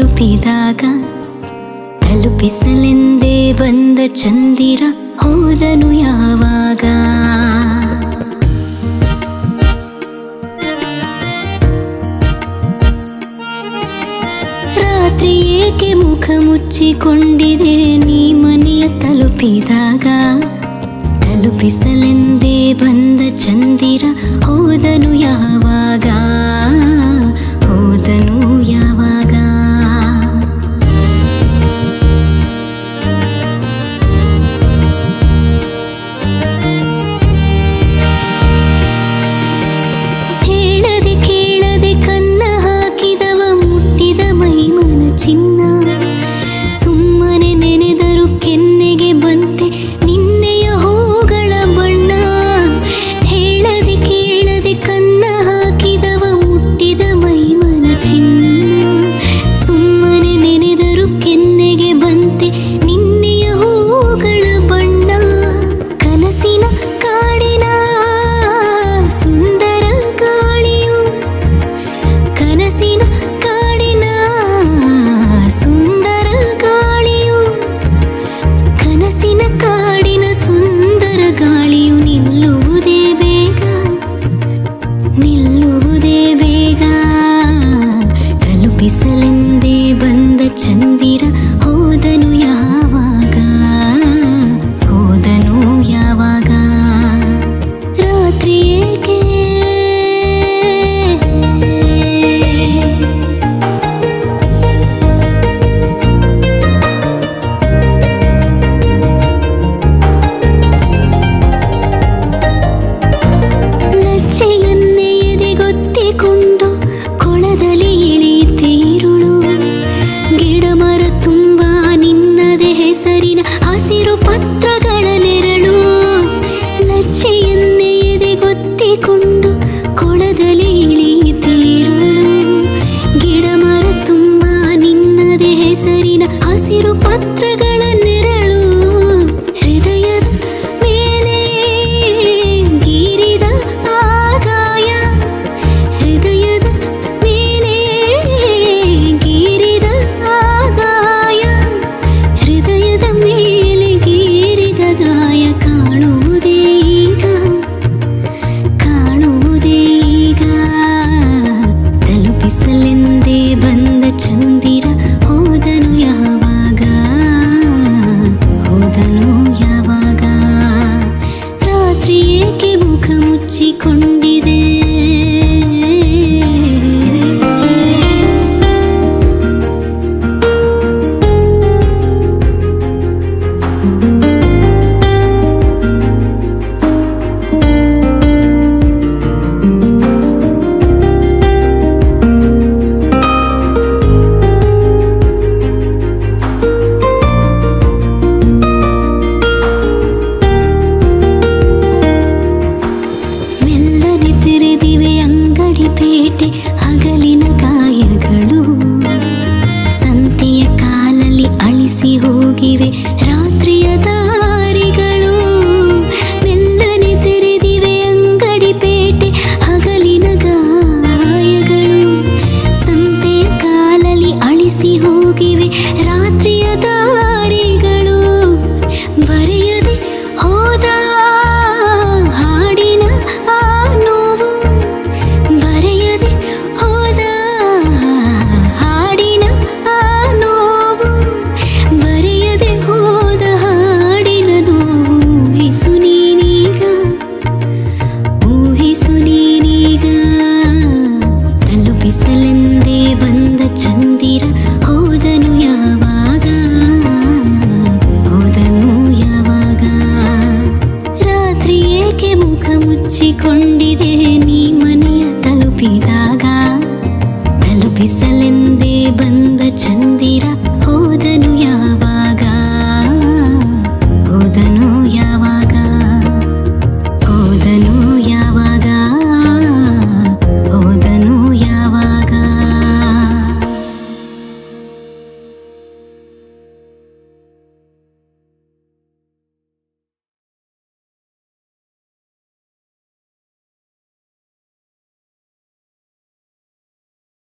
ತಲುಪಿದಾಗ ತಲುಪಿಸಲೆಂದೇ ಬಂದ ಚಂದಿರ ಹೋದನು ಯಾವಾಗ ರಾತ್ರಿ ಏಕೆ ಮುಖ ಮುಚ್ಚಿಕೊಂಡಿದೆ ನೀ ಮನೆಯ ತಲುಪಿದಾಗ ತಲುಪಿಸಲೆಂದೇ ಬಂದ ಚಂದಿರ ಹೋದನು ಯಾವಾಗ ಹೋದನು ಯಾವಾಗ ಹೇಳದೆ ಕೇಳದೆ ಕನ್ನ ಹಾಕಿದವ ಮುಟ್ಟಿದ ಮೈಮನ ಚಿನ್ನ ಸುಮ್ಮನೆ ನೆನೆದರು ಕೆನ್ನೆಗೆ ಬಂತೆ ನಿನ್ನೆಯ ಹೂಗಳ ಬಣ್ಣ ಹೇಳದೆ ಕೇಳದೆ ಕನ್ನ ಹಾಕಿದವ ಮುಟ್ಟಿದ ಮೈಮನ ಚಿನ್ನ ಸುಮ್ಮನೆ ನೆನೆದರು ಕೆನ್ನೆಗೆ ಬಂತೆ ನಿನ್ನೆಯ ಹೂಗಳ ಬಣ್ಣ ಕನಸಿನ ಕಾಡಿನ ಸುಂದರ ಗಾಳಿಯು ಕನಸಿನ ಕಾಡಿನ ಸುಂದರ ಗಾಳಿಯು ಕನಸಿನ ಕಾಡಿನ ಸುಂದರ ಗಾಳಿಯು ನಿಲ್ಲುವುದೇ ಬೇಗ ನಿಲ್ಲುವುದೇ ಬೇಗ ತಲುಪಿಸಲೆಂದೇ ಬಂದ ಚಂದಿರ ಹೋದನು ಯಾವಾಗ ಹೋದನು ಯಾವಾಗ ರಾತ್ರಿ ಏಕೆ ಲಜ್ಜೆಯನ್ನೇ ಎದೆಗೊತ್ತಿಕೊಂಡು ಕೊಳದಲ್ಲಿ ಇಳಿತೀರುಳು ಗಿಡ ಮರ ತುಂಬ ನಿನ್ನದೆ ಹೆಸರಿನ ಹಸಿರು ಪತ್ರಗಳ ನೆರಳು ಲಜ್ಜೆಯನ್ನೇ ಎದೆಗೊತ್ತಿಕೊಂಡು ಕೊಳದಲ್ಲಿ ಇಳಿತೀರುಳು ಗಿಡ ಮರ ತುಂಬ ನಿನ್ನದೆ ಹೆಸರಿನ ಹಸಿರು ಪತ್ರಗಳ ನೆರಳು ಹೃದಯದ ಮೇಲೆ ಗೀರಿದ ಆಗಾಯ ಹೃದಯದ ಮೇಲೆ ಗೀರಿದ ಆಗಾಯ ಹೃದಯದ ಮೇಲೆ ಗೀರಿದ ಗಾಯ ಕಾಣುವುದೇ ಈಗ ಕಾಣುವುದೇ ಈಗ ತಲುಪಿಸಲೆಂದೇ ಬಂದ ಚಂದಿರ ಹೋದನು ಯಾವಾಗ ಹೋದನು ಯಾವಾಗ ರಾತ್ರಿ ಏಕೆ ಮುಖ ಮುಚ್ಚಿಕೊಂಡಿದೆ ಮೆಲ್ಲನೆ ತೆರೆದಿವೆ ಅಂಗಡಿ ಪೇಟೆ ಹಗಲಿನ ಗಾಯಗಳು ಸಂತೆಯ ಕಾಲಲ್ಲಿ ಅಳಿಸಿ ಹೋಗಿವೆ ರಾತ್ರಿಯ ದಾರಿಗಳು ಮೆಲ್ಲನೆ ತೆರೆದಿವೆ ಅಂಗಡಿ ಪೇಟೆ ಹಗಲಿನ ಗಾಯಗಳು ಸಂತೆಯ ಕಾಲಲ್ಲಿ ಅಳಿಸಿ ಹೋಗಿವೆ ರಾತ್ರಿಯ ದಾರಿಗಳು ಬರೆಯದೆ ಹೋದ ಹಾಡಿನ ಆ ನೋವು ಬರೆಯದೆ ಹೋದ ಹಾಡಿನ ಆ ನೋವು ಬರೆಯದೆ ಹೋದ ಹಾಡಿನ ನೋವು ಊಹಿಸು ನೀನೀಗ ಊಹಿಸು ನೀನೀಗ ತಲುಪಿಸಲೆಂದೇ ಬಂದ ಚಂದಿರ ಹೋದನು ಯಾವಾಗ ಹೋದನು ಯಾವಾಗ ರಾತ್ರಿ ಏಕೆ ಮುಖ ಮುಚ್ಚಿಕೊಂಡಿದೆ ನೀ ಮನೆಯ ತಲುಪಿದಾಗ ತಲುಪಿಸಲೆಂದೇ ಬಂದ ಚಂದಿರ ಹೋದನು ಯಾವಾಗ